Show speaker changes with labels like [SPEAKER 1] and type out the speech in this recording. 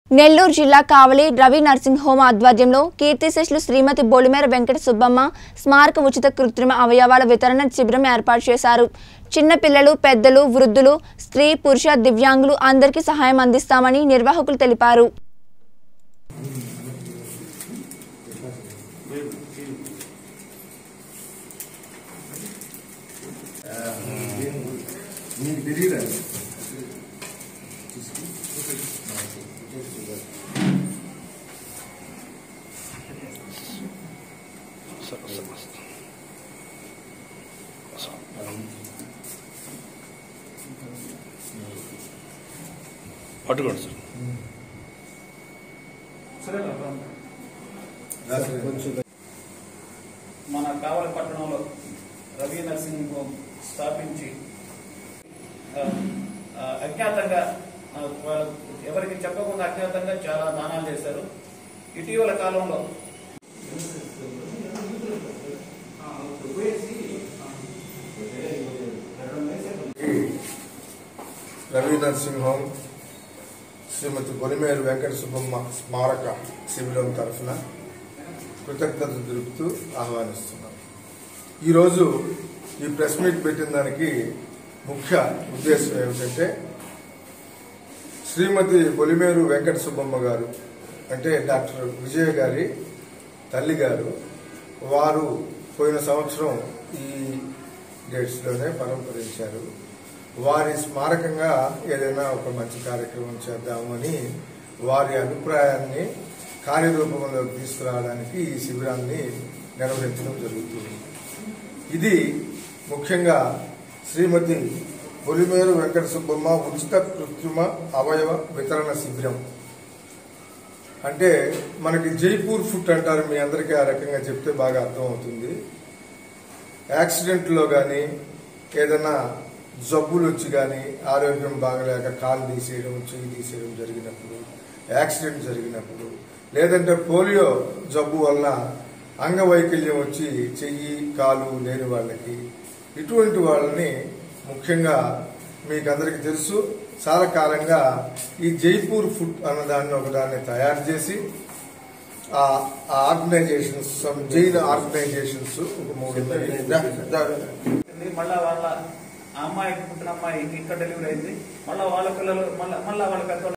[SPEAKER 1] నెల్లూరు జిల్లా కావలి Ravi nursing home ఆధ్వర్యంలో కీర్తిశేషులు శ్రీమతి బొలిమేర వెంకట సుబ్బమ్మ స్మారక ఉచిత కృత్రిమ అవయవాల వితరణ శిబిరం ఏర్పాటు చేశారు చిన్న పిల్లలు పెద్దలు వృద్ధులు స్త్రీ పురుష దివ్యాంగులు అందరికీ సహాయం అందిస్తామని నిర్వాహకులు తెలిపారు
[SPEAKER 2] మీకు తెలియదా
[SPEAKER 3] పట్టుకోండి సార్
[SPEAKER 2] కొంచెం
[SPEAKER 4] మన కావలి పట్టణంలో రవి నర్సింగ్ హోమ్ స్థాపించి ఆ, ఆ, అజ్ఞాతంగా ఆ, వా- ఎవరికి చెప్పకుండా అజ్ఞాతంగా చాలా దానాలు చేశారు ఇటీవల కాలంలో
[SPEAKER 2] రవి నర్సింగ్ హోమ్ శ్రీమతి పొలిమేరు వెంకట సుబ్బమ్మ స్మారక శిబిరం తరఫున కృతజ్ఞత తెలుపుతూ ఆహ్వానిస్తున్నాం ఈరోజు ఈ ప్రెస్ మీట్ పెట్టిన దానికి ముఖ్య ఉద్దేశం ఏమిటంటే శ్రీమతి పొలిమేరు వెంకట సుబ్బమ్మ గారు అంటే డాక్టర్ విజయ గారి తల్లి గారు వారు పోయిన సంవత్సరం ఈ డేట్స్లోనే పరంపరించారు వారి స్మారకంగా ఏదైనా ఒక మంచి కార్యక్రమం చేద్దామని వారి అభిప్రాయాన్ని కార్యరూపంలోకి తీసుకురావడానికి ఈ శిబిరాన్ని నిర్వహించడం జరుగుతుంది ఇది ముఖ్యంగా శ్రీమతి పొలిమేరు వెంకట సుబ్బమ్మ ఉచిత కృత్రిమ అవయవ వితరణ శిబిరం అంటే మనకి జైపూర్ ఫుట్ అంటారు మీ అందరికీ ఆ రకంగా చెప్తే బాగా అర్థమవుతుంది యాక్సిడెంట్లో కానీ ఏదైనా జబ్బులు వచ్చి కానీ ఆరోగ్యం బాగలేక కాలు తీసేయడం చెయ్యి తీసేయడం జరిగినప్పుడు యాక్సిడెంట్ జరిగినప్పుడు లేదంటే పోలియో జబ్బు వలన అంగవైకల్యం వచ్చి చెయ్యి కాలు లేని వాళ్ళకి ఇటువంటి వాళ్ళని ముఖ్యంగా మీకు అందరికీ తెలుసు చాలా కాలంగా ఈ జైపూర్ ఫుడ్ అన్నదాన్ని ఒకదాన్ని తయారు చేసి ఆ ఆర్గనైజేషన్స్ సమ్ జైన్ ఆర్గనైజేషన్స్ ఒక మూడు ఉన్నాయి. దా- దా-
[SPEAKER 4] ఉంది. మళ్ళా వాళ్ళ ఆ అమ్మాయికి పుట్టిన అమ్మాయి ఇక్కడ డెలివరీ అయింది మళ్ళా వాళ్ళ పిల్లలు మళ్ళా మళ్ళా వాళ్ళ పెద్ద